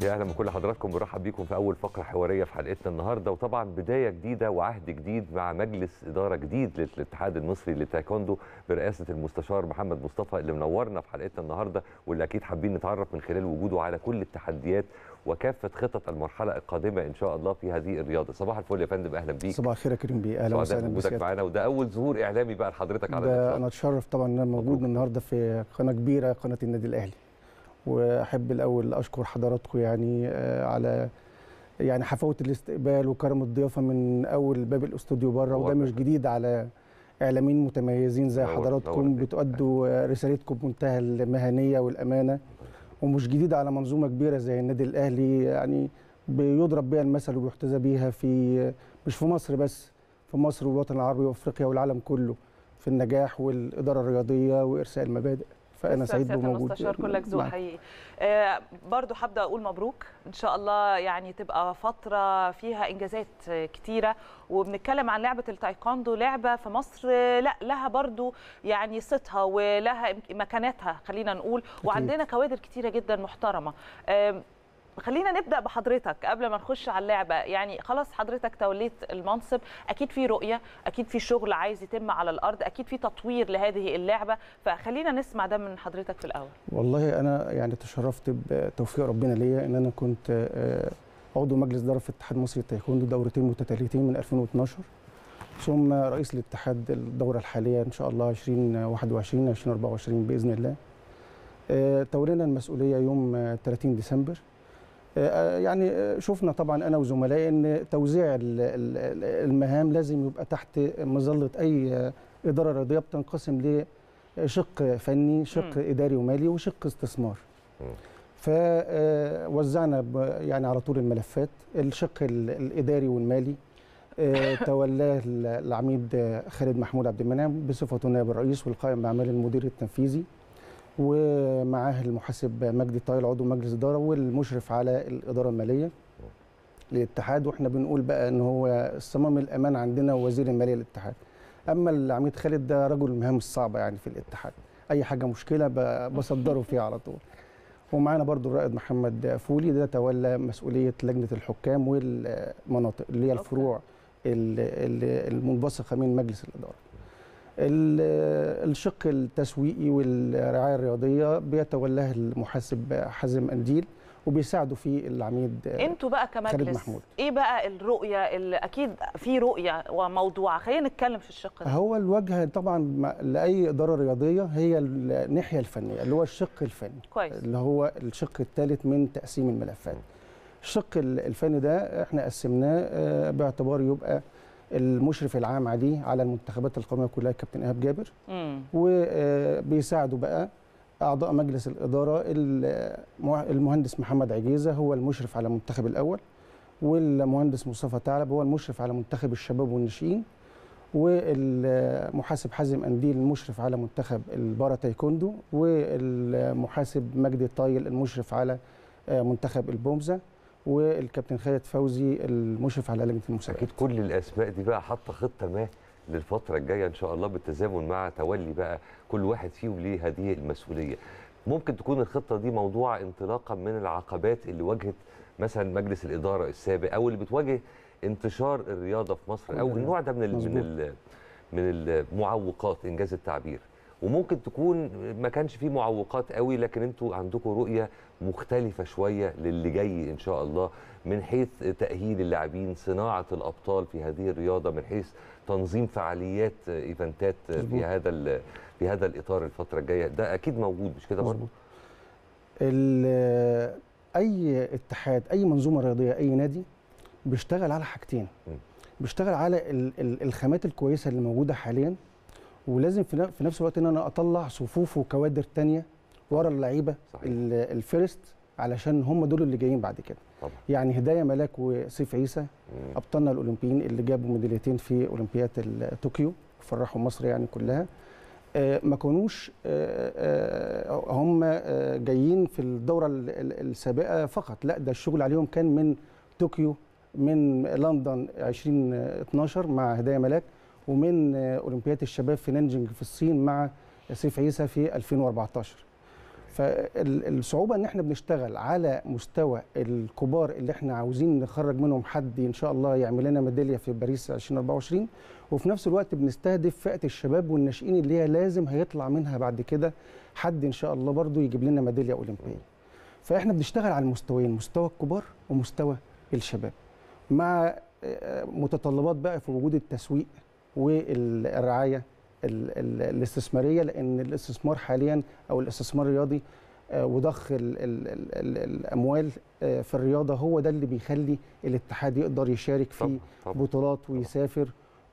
يا اهلا بكل حضراتكم برحب بيكم في اول فقره حواريه في حلقتنا النهارده وطبعا بدايه جديده وعهد جديد مع مجلس اداره جديد للاتحاد المصري للتايكوندو برئاسه المستشار محمد مصطفى اللي منورنا في حلقتنا النهارده واللي اكيد حابين نتعرف من خلال وجوده على كل التحديات وكافه خطط المرحله القادمه ان شاء الله في هذه الرياضه صباح الفل يا فندم اهلا بيك صباح الخير يا كريم بيه اهلا سعداء وسهلا بوجودك بسيادتك معانا وده اول ظهور اعلامي بقى لحضرتك على ده الإطلاق. انا اتشرف طبعا ان انا موجود مبروك. النهارده في قناه كبيره قناه النادي الاهلي واحب الاول اشكر حضراتكم يعني آه، على يعني حفاوه الاستقبال وكرم الضيافه من اول باب الاستوديو بره وده نورنا. مش جديد على اعلاميين متميزين زي نور- حضراتكم نورنا. بتؤدوا آه، رسالتكم بمنتهى المهنيه والامانه ومش جديد على منظومه كبيره زي النادي الاهلي يعني بيضرب بيها المثل وبيحتذى بيها في مش في مصر بس في مصر والوطن العربي وافريقيا والعالم كله في النجاح والاداره الرياضيه وارساء المبادئ فانا لسه سعيد سيادة بوجودي المستشار كلك ذوق معك. حقيقي آه برضو هبدا اقول مبروك ان شاء الله يعني تبقى فتره فيها انجازات آه، كتيره وبنتكلم عن لعبه التايكوندو لعبه في مصر آه، لا لها برضو يعني صيتها ولها مكانتها خلينا نقول وعندنا كوادر كتيره جدا محترمه آم، خلينا نبدا بحضرتك قبل ما نخش على اللعبه يعني خلاص حضرتك توليت المنصب اكيد في رؤيه اكيد في شغل عايز يتم على الارض اكيد في تطوير لهذه اللعبه فخلينا نسمع ده من حضرتك في الاول والله انا يعني تشرفت بتوفيق ربنا ليا ان انا كنت آه، عضو مجلس اداره في الاتحاد المصري للتايكوندو دورتين متتاليتين من 2012 ثم رئيس الاتحاد الدوره الحاليه ان شاء الله 2021 2024 باذن الله آه، تولينا المسؤوليه يوم آه، 30 ديسمبر آه، يعني آه، شفنا طبعا انا وزملائي ان توزيع ال- ال- المهام لازم يبقى تحت مظله اي آه، اداره رياضيه بتنقسم لشق فني شق مم. اداري ومالي وشق استثمار مم. فوزعنا يعني على طول الملفات الشق ال- الاداري والمالي آه، تولاه ال- العميد آه، خالد محمود عبد المنعم بصفته نائب الرئيس والقائم باعمال المدير التنفيذي ومعاه المحاسب مجدي طايل عضو مجلس اداره والمشرف على الاداره الماليه للاتحاد واحنا بنقول بقى ان هو صمام الامان عندنا وزير الماليه للاتحاد اما العميد خالد ده رجل المهام الصعبه يعني في الاتحاد اي حاجه مشكله ب- بصدره فيها على طول ومعانا برضو الرائد محمد فولي ده تولى مسؤوليه لجنه الحكام والمناطق اللي هي أوكي. الفروع ال- ال- المنبثقه من مجلس الاداره ال- الشق التسويقي والرعايه الرياضيه بيتولاه المحاسب حازم انديل وبيساعده فيه العميد انتوا بقى خالد كمجلس محمود. ايه بقى الرؤيه اللي اكيد في رؤيه وموضوع خلينا نتكلم في الشق ده هو الوجهه طبعا مع- لاي اداره رياضيه هي الناحيه الفنيه اللي هو الشق الفني كويس اللي هو الشق الثالث من تقسيم الملفات الشق ال- الفني ده احنا قسمناه آه، باعتبار يبقى المشرف العام عليه على المنتخبات القوميه كلها كابتن ايهاب جابر امم وبيساعدوا بقى اعضاء مجلس الاداره المه- المهندس محمد عجيزه هو المشرف على المنتخب الاول والمهندس مصطفى ثعلب هو المشرف على منتخب الشباب والناشئين والمحاسب حازم انديل المشرف على منتخب البارا تايكوندو والمحاسب مجدي الطايل المشرف على آه، منتخب البومزه والكابتن خالد فوزي المشرف على لجنه المسابقات اكيد كل الاسماء دي بقى حاطه خطه ما للفتره الجايه ان شاء الله بالتزامن مع تولي بقى كل واحد فيهم ليه هذه المسؤوليه ممكن تكون الخطه دي موضوع انطلاقا من العقبات اللي واجهت مثلا مجلس الاداره السابق او اللي بتواجه انتشار الرياضه في مصر او مظبوط. النوع ده من ال من ال من المعوقات انجاز التعبير وممكن تكون ما كانش فيه معوقات قوي لكن انتوا عندكم رؤيه مختلفه شويه للي جاي ان شاء الله من حيث تاهيل اللاعبين صناعه الابطال في هذه الرياضه من حيث تنظيم فعاليات ايفنتات مظبوط. في هذا ال- في هذا الاطار الفتره الجايه ده اكيد موجود مش كده برضه مظبوط. ال- اي اتحاد اي منظومه رياضيه اي نادي بيشتغل على حاجتين م. بيشتغل على ال- ال- الخامات الكويسه اللي موجوده حاليا ولازم في ن- في نفس الوقت ان انا اطلع صفوف وكوادر تانية ورا اللعيبه صحيح. ال- الفيرست علشان هم دول اللي جايين بعد كده طبعا يعني هدايه ملاك وسيف عيسى مم. ابطالنا الاولمبيين اللي جابوا ميداليتين في اولمبياد ال- طوكيو فرحوا مصر يعني كلها آه، ما كانوش آه، آه، هم آه، جايين في الدوره ال- ال- السابقه فقط لا ده الشغل عليهم كان من طوكيو من لندن 2012 مع هدايا ملاك ومن آه، اولمبياد الشباب في نانجينج في الصين مع سيف عيسى في 2014 فالصعوبه ان احنا بنشتغل على مستوى الكبار اللي احنا عاوزين نخرج منهم حد ان شاء الله يعمل لنا ميداليه في باريس 2024 وفي نفس الوقت بنستهدف فئه الشباب والناشئين اللي هي لازم هيطلع منها بعد كده حد ان شاء الله برضو يجيب لنا ميداليه اولمبيه فاحنا بنشتغل على المستويين مستوى الكبار ومستوى الشباب مع آه، متطلبات بقى في وجود التسويق والرعايه ال- ال- الاستثماريه لان الاستثمار حاليا او الاستثمار الرياضي آه، وضخ ال ال ال ال الاموال آه، في الرياضه هو ده اللي بيخلي الاتحاد يقدر يشارك في طبعا طبعا بطولات ويسافر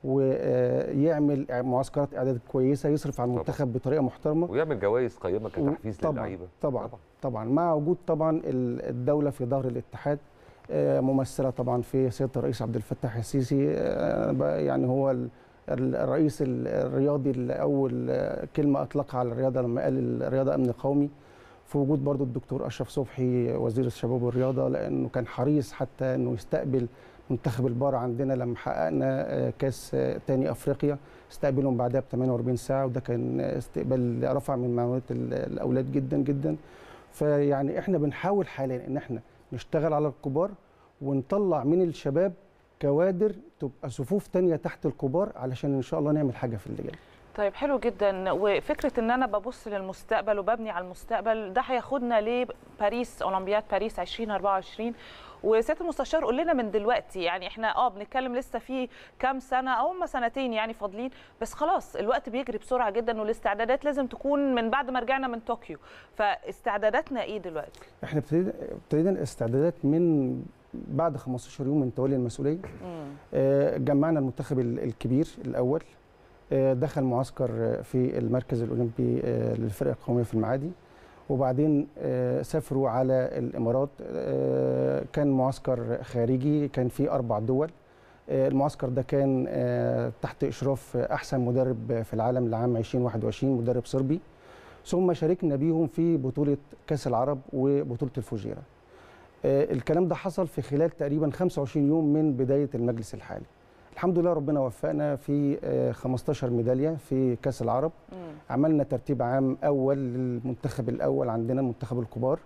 ويعمل معسكرات اعداد كويسه يصرف على طبعا. المنتخب بطريقه محترمه ويعمل جوائز قيمه كتحفيز طبعاً، للعيبه طبعا طبعا مع وجود طبعا ال- الدوله في ظهر الاتحاد آه، ممثله طبعا في سياده الرئيس عبد الفتاح السيسي آه، بقى يعني هو ال- ال- الرئيس ال- الرياضي اللي اول آه، كلمه اطلقها على الرياضه لما قال الرياضه امن قومي في وجود برضو الدكتور اشرف صبحي وزير الشباب والرياضه لانه كان حريص حتى انه يستقبل منتخب البار عندنا لما حققنا آه، كاس آه، تاني افريقيا استقبلهم بعدها ب 48 ساعه وده كان استقبال رفع من معنويات ال- الاولاد جدا جدا فيعني احنا بنحاول حاليا ان احنا نشتغل على الكبار ونطلع من الشباب كوادر تبقى صفوف تانية تحت الكبار علشان ان شاء الله نعمل حاجه في اللي جاي طيب حلو جدا وفكره ان انا ببص للمستقبل وببني على المستقبل ده هياخدنا لباريس اولمبياد باريس 2024 وسياده المستشار قول لنا من دلوقتي يعني احنا اه بنتكلم لسه في كام سنه او هم سنتين يعني فاضلين بس خلاص الوقت بيجري بسرعه جدا والاستعدادات لازم تكون من بعد ما رجعنا من طوكيو فاستعداداتنا ايه دلوقتي؟ احنا ابتدينا ابتدينا الاستعدادات من بعد 15 يوم من تولي المسؤوليه مم. آه، جمعنا المنتخب ال- الكبير الاول آه، دخل معسكر آه، في المركز الاولمبي آه، للفرقه القوميه في المعادي وبعدين آه، سافروا على الامارات آه، كان معسكر خارجي كان فيه اربع دول آه، المعسكر ده كان آه، تحت اشراف احسن مدرب في العالم لعام 2021 مدرب صربي ثم شاركنا بيهم في بطوله كاس العرب وبطوله الفوجيرا آه، الكلام ده حصل في خلال تقريبا 25 يوم من بدايه المجلس الحالي الحمد لله ربنا وفقنا في آه، 15 ميداليه في كاس العرب مم. عملنا ترتيب عام اول للمنتخب الاول عندنا المنتخب الكبار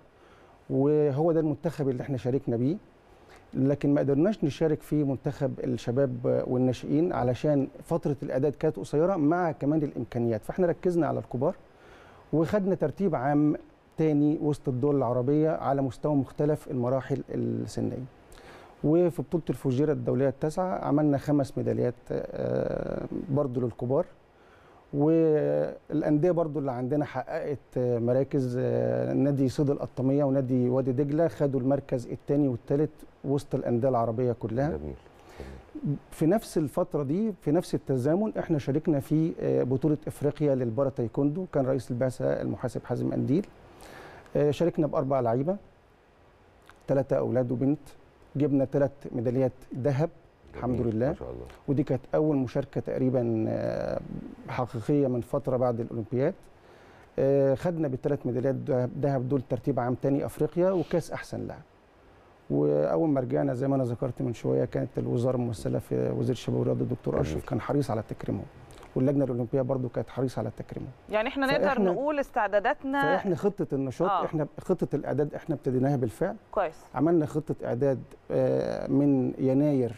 وهو ده المنتخب اللي احنا شاركنا بيه لكن ما قدرناش نشارك في منتخب الشباب والناشئين علشان فتره الاعداد كانت قصيره مع كمان الامكانيات فاحنا ركزنا على الكبار وخدنا ترتيب عام تاني وسط الدول العربيه على مستوى مختلف المراحل السنيه وفي بطوله الفوجيرا الدوليه التاسعه عملنا خمس ميداليات آه، برضو للكبار والانديه برضو اللي عندنا حققت آه، مراكز آه، نادي صيد القطاميه ونادي وادي دجله خدوا المركز الثاني والثالث وسط الانديه العربيه كلها جميل جميل. في نفس الفترة دي في نفس التزامن احنا شاركنا في آه، بطولة افريقيا للبارا تايكوندو كان رئيس البعثة المحاسب حازم انديل آه، شاركنا باربع لعيبة ثلاثة اولاد وبنت جبنا ثلاث ميداليات ذهب الحمد جميل. لله. ما شاء الله ودي كانت اول مشاركة تقريبا آه، حقيقية من فترة بعد الاولمبياد آه، خدنا بالثلاث ميداليات ذهب- ذهب دول ترتيب عام تاني افريقيا وكاس احسن لاعب واول ما رجعنا زي ما انا ذكرت من شويه كانت الوزاره الممثله في وزير الشباب والرياضه الدكتور جميل. اشرف كان حريص على تكريمهم واللجنه الاولمبيه برضو كانت حريصه على تكريمهم يعني احنا نقدر فإحنا- نقول استعداداتنا فاحنا خطه النشاط آه. آه. احنا خطه الاعداد احنا ابتديناها بالفعل كويس عملنا خطه اعداد آه، من يناير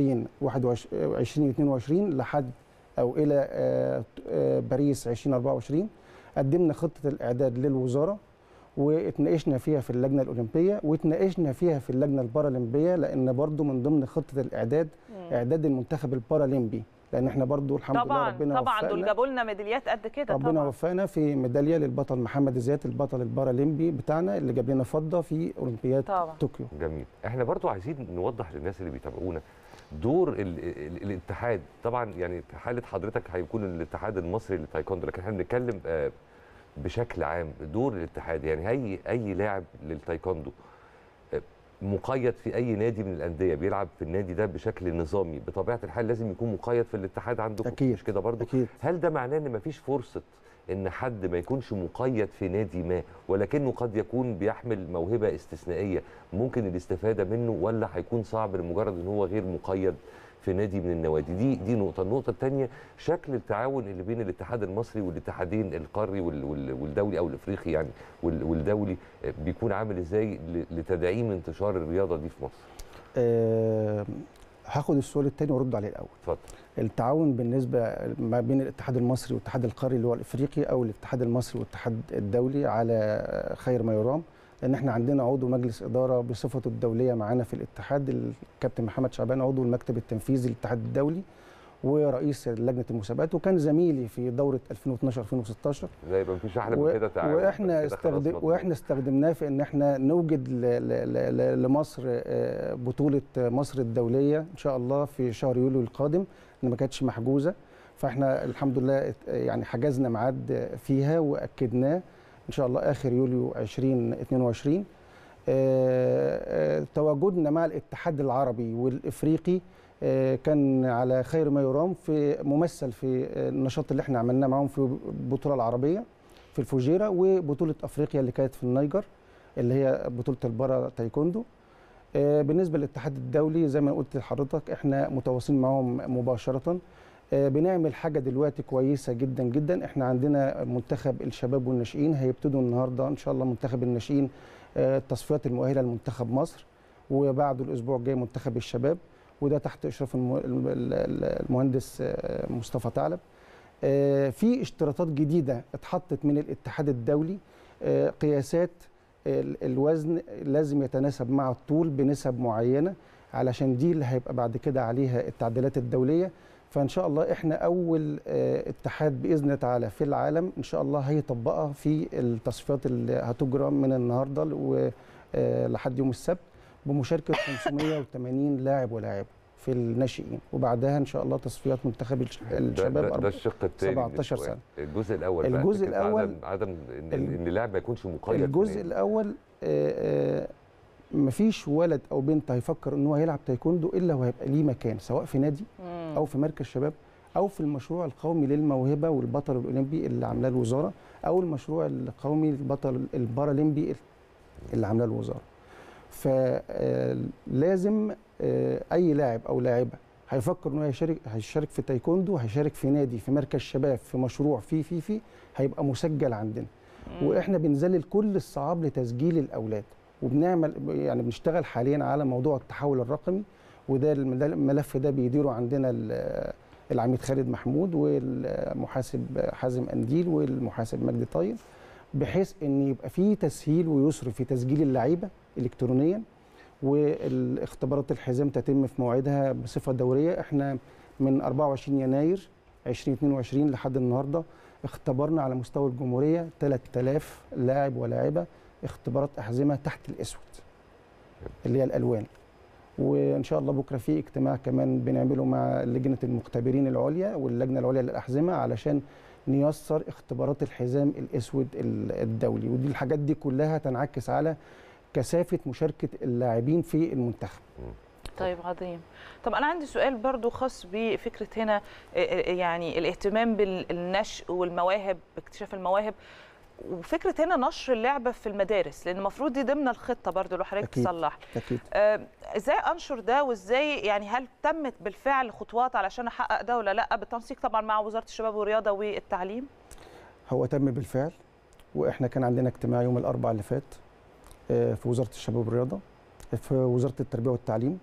2022 لحد او الى آه، آه، باريس 2024 قدمنا خطه الاعداد للوزاره واتناقشنا فيها في اللجنه الاولمبيه واتناقشنا فيها في اللجنه البارالمبيه لان برضو من ضمن خطه الاعداد مم. اعداد المنتخب البارالمبي لان احنا برضو الحمد لله طبعا ربنا طبعا دول وفقنا جابوا لنا ميداليات قد كده ربنا طبعا وفقنا في ميداليه للبطل محمد زياد البطل البارالمبي بتاعنا اللي جاب لنا فضه في اولمبياد طبعا طوكيو جميل احنا برضو عايزين نوضح للناس اللي بيتابعونا دور ال ال الاتحاد طبعا يعني في حاله حضرتك هيكون الاتحاد المصري للتايكوندو لكن احنا بنتكلم آه، بشكل عام دور الاتحاد يعني اي اي لاعب للتايكوندو آه، مقيد في اي نادي من الانديه بيلعب في النادي ده بشكل نظامي بطبيعه الحال لازم يكون مقيد في الاتحاد عندكم أكيد. مش كده برضو اكيد هل ده معناه ان مفيش فرصه ان حد ما يكونش مقيد في نادي ما ولكنه قد يكون بيحمل موهبه استثنائيه ممكن الاستفاده منه ولا هيكون صعب لمجرد ان هو غير مقيد في نادي من النوادي دي دي نقطه النقطه الثانيه شكل التعاون اللي بين الاتحاد المصري والاتحادين القاري وال- وال- والدولي او الافريقي يعني وال- والدولي آه، بيكون عامل ازاي ل- لتدعيم انتشار الرياضه دي في مصر آه، هاخد السؤال الثاني وارد عليه الاول اتفضل التعاون بالنسبه ما بين الاتحاد المصري والاتحاد القاري اللي هو الافريقي او الاتحاد المصري والاتحاد الدولي على خير ما يرام لان احنا عندنا عضو مجلس اداره بصفته الدوليه معانا في الاتحاد الكابتن محمد شعبان عضو المكتب التنفيذي للاتحاد الدولي ورئيس لجنه المسابقات وكان زميلي في دوره 2012 2016 لا يبقى مفيش احلى و- من كده تعاون واحنا كده خلاص استخدم مضمون. واحنا استخدمناه في ان احنا نوجد ل- ل- ل- لمصر آه، بطوله مصر الدوليه ان شاء الله في شهر يوليو القادم ان ما كانتش محجوزه فاحنا الحمد لله ات- يعني حجزنا ميعاد فيها واكدناه ان شاء الله اخر يوليو 2022 آه، آه، تواجدنا مع الاتحاد العربي والافريقي آه، كان على خير ما يرام في ممثل في آه، النشاط اللي احنا عملناه معاهم في البطوله العربيه في الفجيره وبطوله افريقيا اللي كانت في النيجر اللي هي بطوله البارا تايكوندو آه، بالنسبه للاتحاد الدولي زي ما قلت لحضرتك احنا متواصلين معاهم مباشره آه، بنعمل حاجه دلوقتي كويسه جدا جدا احنا عندنا منتخب الشباب والناشئين هيبتدوا النهارده ان شاء الله منتخب الناشئين آه، التصفيات المؤهله لمنتخب مصر وبعده الاسبوع الجاي منتخب الشباب وده تحت اشراف الم- الم- ال- المهندس آه، مصطفى ثعلب آه، في اشتراطات جديده اتحطت من الاتحاد الدولي آه، قياسات ال- الوزن لازم يتناسب مع الطول بنسب معينه علشان دي اللي هيبقى بعد كده عليها التعديلات الدوليه فان شاء الله احنا اول آه، اتحاد باذن الله تعالى في العالم ان شاء الله هيطبقها في التصفيات اللي هتجرى من النهارده و- آه، لحد يوم السبت بمشاركه 580 لاعب ولاعبه في الناشئين وبعدها ان شاء الله تصفيات منتخب الش- ده, الشباب ده, أربع- ده الشق الثاني 17 سنة. الجزء الاول بقى الجزء فكرة الأول- عدم, عدم ان, ال- إن اللاعب ما يكونش مقيد الجزء بنادي. الاول آه، آه، مفيش ولد او بنت هيفكر ان هو يلعب تايكوندو الا وهيبقى ليه مكان سواء في نادي مم. او في مركز شباب او في المشروع القومي للموهبه والبطل الاولمبي اللي عاملاه الوزاره او المشروع القومي للبطل البارالمبي اللي عاملاه الوزاره فلازم اي لاعب او لاعبه هيفكر انه هيشارك هيشارك في تايكوندو هيشارك في نادي في مركز شباب في مشروع في في في هيبقى مسجل عندنا مم. واحنا بنذلل كل الصعاب لتسجيل الاولاد وبنعمل يعني بنشتغل حاليا على موضوع التحول الرقمي وده الم- الملف ده بيديره عندنا ال- العميد خالد محمود والمحاسب حازم انديل والمحاسب مجدي طيب بحيث ان يبقى في تسهيل ويسر في تسجيل اللعيبه الكترونيا والاختبارات الحزام تتم في موعدها بصفه دوريه احنا من 24 يناير 2022 لحد النهارده اختبرنا على مستوى الجمهوريه 3000 لاعب ولاعبه اختبارات احزمه تحت الاسود اللي هي الالوان وان شاء الله بكره في اجتماع كمان بنعمله مع لجنه المختبرين العليا واللجنه العليا للاحزمه علشان نيسر اختبارات الحزام الاسود ال- الدولي ودي الحاجات دي كلها تنعكس على كثافه مشاركه اللاعبين في المنتخب طيب عظيم طب انا عندي سؤال برضو خاص بفكره هنا آه، آه، يعني الاهتمام بالنشء والمواهب باكتشاف المواهب وفكره هنا نشر اللعبه في المدارس لان المفروض دي ضمن الخطه برضو لو حضرتك أكيد. تصلح اكيد آه، ازاي انشر ده وازاي يعني هل تمت بالفعل خطوات علشان احقق ده ولا لا بالتنسيق طبعا مع وزاره الشباب والرياضه والتعليم هو تم بالفعل واحنا كان عندنا اجتماع يوم الاربعاء اللي فات آه، في وزاره الشباب والرياضه في وزاره التربيه والتعليم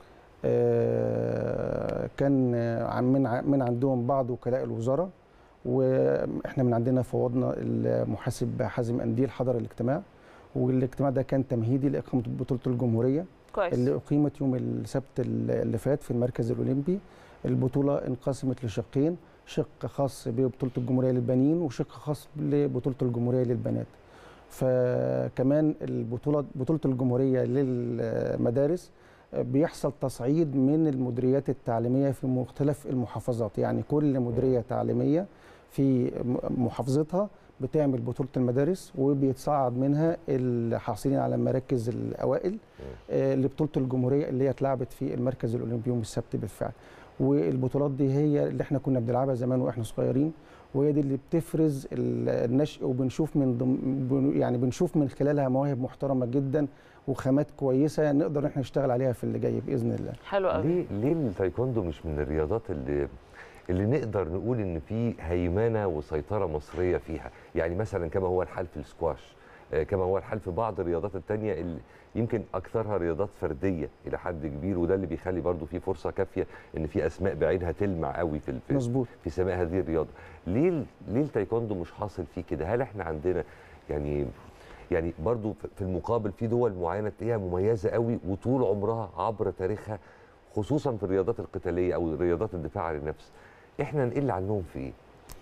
آه، كان آه، من ع- من عندهم بعض وكلاء الوزاره واحنا من عندنا فوضنا المحاسب حازم انديل حضر الاجتماع والاجتماع ده كان تمهيدي لاقامه بطوله الجمهوريه كويس اللي أقيمت يوم السبت اللي فات في المركز الأولمبي البطولة انقسمت لشقين شق خاص ببطولة الجمهورية للبنين وشق خاص ببطولة الجمهورية للبنات فكمان البطولة بطولة الجمهورية للمدارس بيحصل تصعيد من المديريات التعليمية في مختلف المحافظات يعني كل مديرية تعليمية في محافظتها بتعمل بطولة المدارس وبيتصعد منها الحاصلين على المراكز الأوائل آه، لبطوله الجمهوريه اللي هي اتلعبت في المركز الاولمبي يوم السبت بالفعل والبطولات دي هي اللي احنا كنا بنلعبها زمان واحنا صغيرين وهي دي اللي بتفرز ال- النشء وبنشوف من ضم بن- يعني بنشوف من خلالها مواهب محترمه جدا وخامات كويسه نقدر احنا نشتغل عليها في اللي جاي باذن الله حلو قوي ليه ليه التايكوندو مش من الرياضات اللي اللي نقدر نقول ان في هيمنه وسيطره مصريه فيها يعني مثلا كما هو الحال في السكواش آه، كما هو الحال في بعض الرياضات التانية اللي يمكن اكثرها رياضات فرديه الى حد كبير وده اللي بيخلي برضو في فرصه كافيه ان في اسماء بعينها تلمع قوي في في, مظبوط في سماء هذه الرياضه ليه ال- ليه التايكوندو مش حاصل فيه كده هل احنا عندنا يعني يعني برضو في- في المقابل في دول معينه تلاقيها مميزه قوي وطول عمرها عبر تاريخها خصوصا في الرياضات القتاليه او رياضات الدفاع عن النفس احنا نقل عنهم في ايه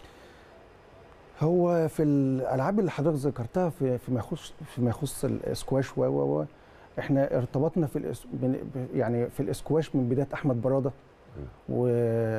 هو في الالعاب اللي حضرتك ذكرتها في فيما يخص فيما يخص الاسكواش و و و احنا ارتبطنا في الإس... بن- ب- يعني في الاسكواش من بدايه احمد براده و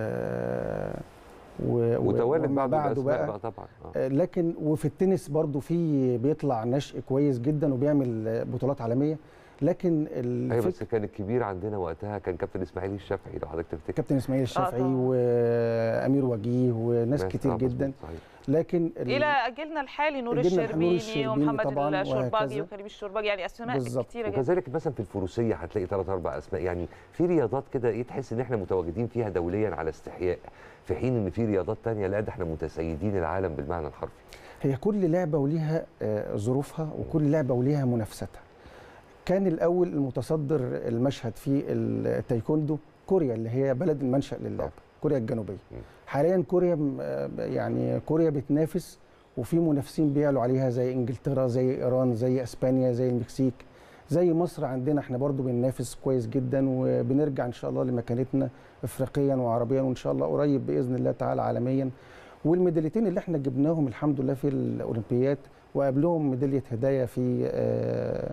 و وتوالد وما بعض بعده الاسماء بقى بقى طبعا آه. آه، لكن وفي التنس برضو في بيطلع نشء كويس جدا وبيعمل آه، بطولات عالميه لكن ايوه الفكر بس كان الكبير عندنا وقتها كان كابتن اسماعيل الشافعي لو حضرتك تفتكر كابتن اسماعيل الشافعي طبعاً. وامير وجيه وناس ماشي، كتير آه، مظبوط، جدا صحيح. لكن ال- الى جيلنا الحالي نور جيلنا نور الشربيني الشربيني ومحمد طبعاً الشرباجي وهكذا. وكريم الشرباجي يعني اسماء بالظبط. كتيره جدا وكذلك مثلا في الفروسيه هتلاقي ثلاث اربع اسماء يعني في رياضات كده ايه تحس ان احنا متواجدين فيها دوليا على استحياء في حين ان في رياضات تانية لا ده احنا متسيدين العالم بالمعنى الحرفي هي كل لعبه وليها آه، ظروفها وكل لعبه وليها منافستها كان الاول المتصدر المشهد في التايكوندو كوريا اللي هي بلد المنشا للعبه كوريا الجنوبيه مم. حاليا كوريا م- آه، يعني كوريا بتنافس وفي منافسين بيعلوا عليها زي انجلترا زي ايران زي اسبانيا زي المكسيك زي مصر عندنا احنا برضو بننافس كويس جدا وبنرجع ان شاء الله لمكانتنا افريقيا وعربيا وان شاء الله قريب باذن الله تعالى عالميا والميداليتين اللي احنا جبناهم الحمد لله في الاولمبياد وقبلهم ميداليه هدايا في آه،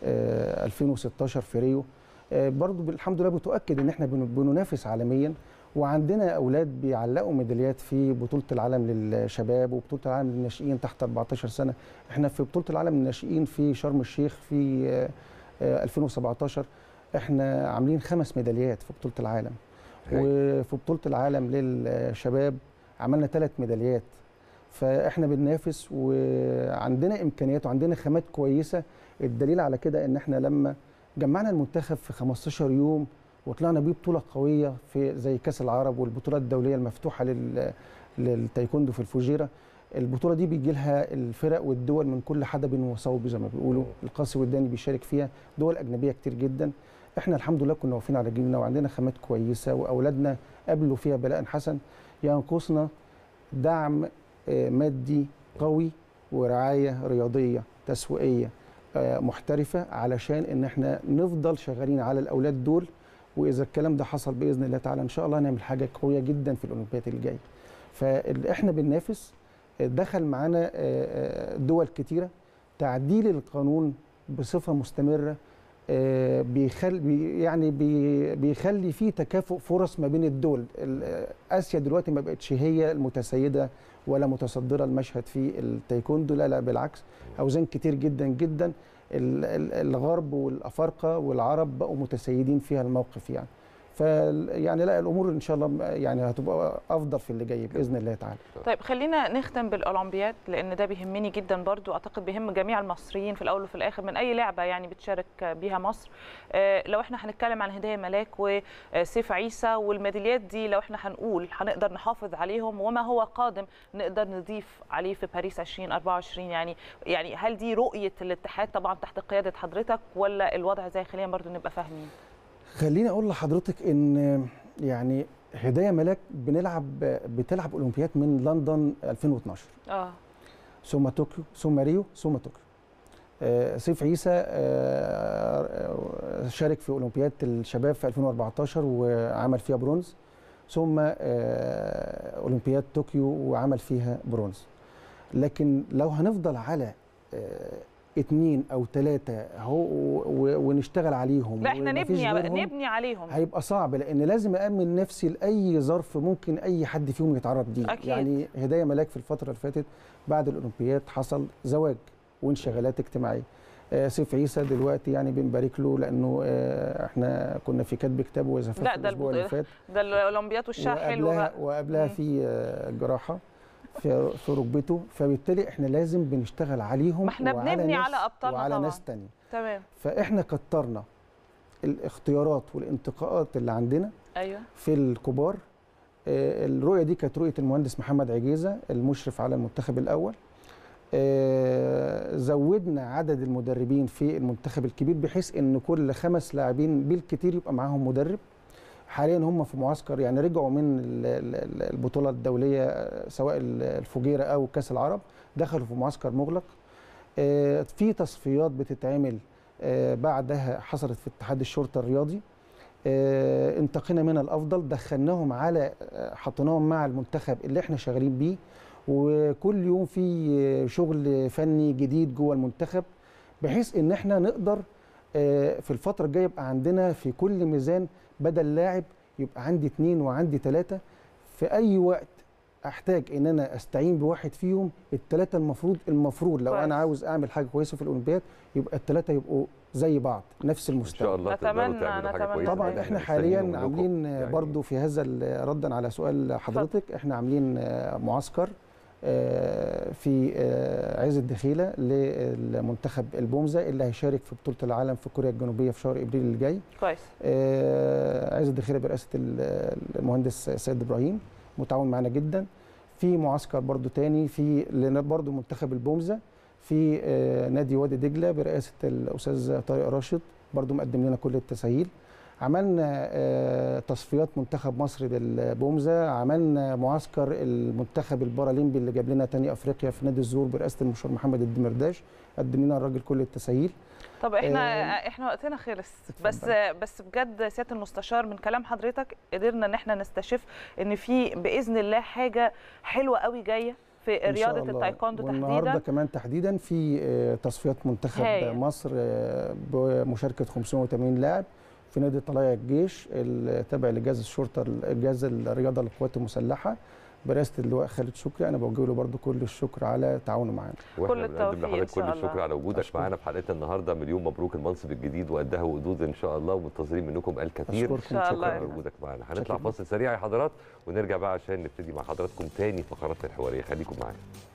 آه، 2016 في ريو آه، برضو الحمد لله بتؤكد ان احنا بن- بننافس عالميا وعندنا اولاد بيعلقوا ميداليات في بطوله العالم للشباب وبطوله العالم للناشئين تحت 14 سنه احنا في بطوله العالم للناشئين في شرم الشيخ في آه، آه، 2017 احنا عاملين خمس ميداليات في بطوله العالم هاي. وفي بطوله العالم للشباب عملنا ثلاث ميداليات فاحنا بننافس وعندنا امكانيات وعندنا خامات كويسه الدليل على كده ان احنا لما جمعنا المنتخب في 15 يوم وطلعنا بيه بطوله قويه في زي كاس العرب والبطولات الدوليه المفتوحه لل للتايكوندو في الفجيره البطوله دي بيجي لها الفرق والدول من كل حدب وصوب زي ما بيقولوا القاسي والداني بيشارك فيها دول اجنبيه كتير جدا احنا الحمد لله كنا واقفين على رجلنا وعندنا خامات كويسه واولادنا قابلوا فيها بلاء حسن ينقصنا دعم آه، مادي قوي ورعايه رياضيه تسويقيه آه، محترفه علشان ان احنا نفضل شغالين على الاولاد دول واذا الكلام ده حصل باذن الله تعالى ان شاء الله هنعمل حاجه قويه جدا في الاولمبياد اللي جايه فاحنا بننافس آه، دخل معانا آه، آه، دول كتيره تعديل القانون بصفه مستمره آه، بيخل بي يعني بي بيخلي فيه تكافؤ فرص ما بين الدول ال- آه، اسيا دلوقتي ما بقتش هي المتسيده ولا متصدره المشهد في التايكوندو لا لا بالعكس اوزان كتير جدا جدا ال- ال- الغرب والافارقه والعرب بقوا متسيدين فيها الموقف يعني ف يعني لا الامور ان شاء الله يعني هتبقى افضل في اللي جاي باذن الله تعالى طيب خلينا نختم بالاولمبياد لان ده بيهمني جدا برضو اعتقد بيهم جميع المصريين في الاول وفي الاخر من اي لعبه يعني بتشارك بيها مصر آه، لو احنا هنتكلم عن هدايا ملاك وسيف عيسى والميداليات دي لو احنا هنقول هنقدر نحافظ عليهم وما هو قادم نقدر نضيف عليه في باريس 2024 يعني يعني هل دي رؤيه الاتحاد طبعا تحت قياده حضرتك ولا الوضع زي خلينا برضو نبقى فاهمين خليني اقول لحضرتك ان يعني هدايا ملاك بنلعب بتلعب اولمبياد من لندن 2012 اه ثم طوكيو ثم ريو ثم طوكيو آه، سيف عيسى آه، آه، شارك في اولمبياد الشباب في 2014 وعمل فيها برونز ثم آه، اولمبياد طوكيو وعمل فيها برونز لكن لو هنفضل على آه، اتنين او ثلاثه اهو و- ونشتغل عليهم لا احنا ومفيش نبني غيرهم، نبني عليهم هيبقى صعب لان لازم امن نفسي لاي ظرف ممكن اي حد فيهم يتعرض ليه أكيد. يعني هدايا ملاك في الفتره اللي فاتت بعد الاولمبياد حصل زواج وانشغالات اجتماعيه آه، سيف عيسى دلوقتي يعني بنبارك له لانه آه، احنا كنا في كتب كتابه لا، وزفاف ده الاسبوع اللي البطولة- فات ده الاولمبياد والشاه حلو وقبلها بقى وقبلها مم. في آه، جراحه في في ركبته فبالتالي احنا لازم بنشتغل عليهم ما احنا وعلى بنبني ناس- على أبطالنا وعلى طبعاً. ناس تانية تمام فاحنا كترنا الاختيارات والانتقاءات اللي عندنا ايوه في الكبار آه، الرؤيه دي كانت رؤيه المهندس محمد عجيزه المشرف على المنتخب الاول آه، زودنا عدد المدربين في المنتخب الكبير بحيث ان كل خمس لاعبين بالكتير يبقى معاهم مدرب حاليا هم في معسكر يعني رجعوا من ال- ال- البطوله الدوليه آه، سواء الفجيره او كاس العرب دخلوا في معسكر مغلق آه، في تصفيات بتتعمل آه، بعدها حصلت في اتحاد الشرطه الرياضي آه، انتقينا من الافضل دخلناهم على آه، حطيناهم مع المنتخب اللي احنا شغالين بيه وكل يوم في آه، شغل فني جديد جوه المنتخب بحيث ان احنا نقدر آه، في الفتره الجايه يبقى عندنا في كل ميزان بدل لاعب يبقى عندي اتنين وعندي تلاته في اي وقت احتاج ان انا استعين بواحد فيهم التلاته المفروض المفروض لو كويس. انا عاوز اعمل حاجه كويسه في الاولمبياد يبقى التلاته يبقوا زي بعض نفس ان المستوى شاء الله تقدروا نتمنى- تعملوا حاجه نتمنى كويسه طبعا دايماً. احنا مستنيين حاليا منكم. عاملين يعني برضو في هذا ال- ردا على سؤال حضرتك احنا عاملين آه، معسكر آه، في آه، عز الدخيله للمنتخب البومزه اللي هيشارك في بطوله العالم في كوريا الجنوبيه في شهر ابريل الجاي كويس آه، عز الدخيله برئاسه ال- المهندس سيد ابراهيم متعاون معنا جدا في معسكر برضو تاني في لنا برضو منتخب البومزه في آه، نادي وادي دجله برئاسه الاستاذ طارق راشد برضو مقدم لنا كل التسهيل عملنا آه، تصفيات منتخب مصر للبومزه عملنا معسكر المنتخب البارالمبي اللي جاب لنا تاني افريقيا في نادي الزور برئاسه المشير محمد الدمرداش قدم لنا الراجل كل التسهيل طب احنا آه، احنا وقتنا خلص بس اتفضل. بس بجد سياده المستشار من كلام حضرتك قدرنا ان احنا نستشف ان في باذن الله حاجه حلوه قوي جايه في إن شاء رياضه الله. التايكوندو والنهارده تحديدا كمان تحديدا في آه، تصفيات منتخب هايل. مصر آه، بمشاركه 580 لاعب في نادي طلائع الجيش التابع لجهاز الشرطه جهاز الرياضه للقوات المسلحه برئاسه اللواء خالد شكري انا بوجه له برضو كل الشكر على تعاونه معانا واحنا كل بنقدم التوفيق إن لحضرتك كل شاء الله. الشكر على وجودك أشكرك. معانا في حلقتنا النهارده مليون مبروك المنصب الجديد وقدها وقدود ان شاء الله ومنتظرين منكم الكثير اشكركم إن شاء الله شكرا يا لوجودك معانا هنطلع شكراً. فاصل سريع يا حضرات ونرجع بقى عشان نبتدي مع حضراتكم تاني فقراتنا الحواريه خليكم معانا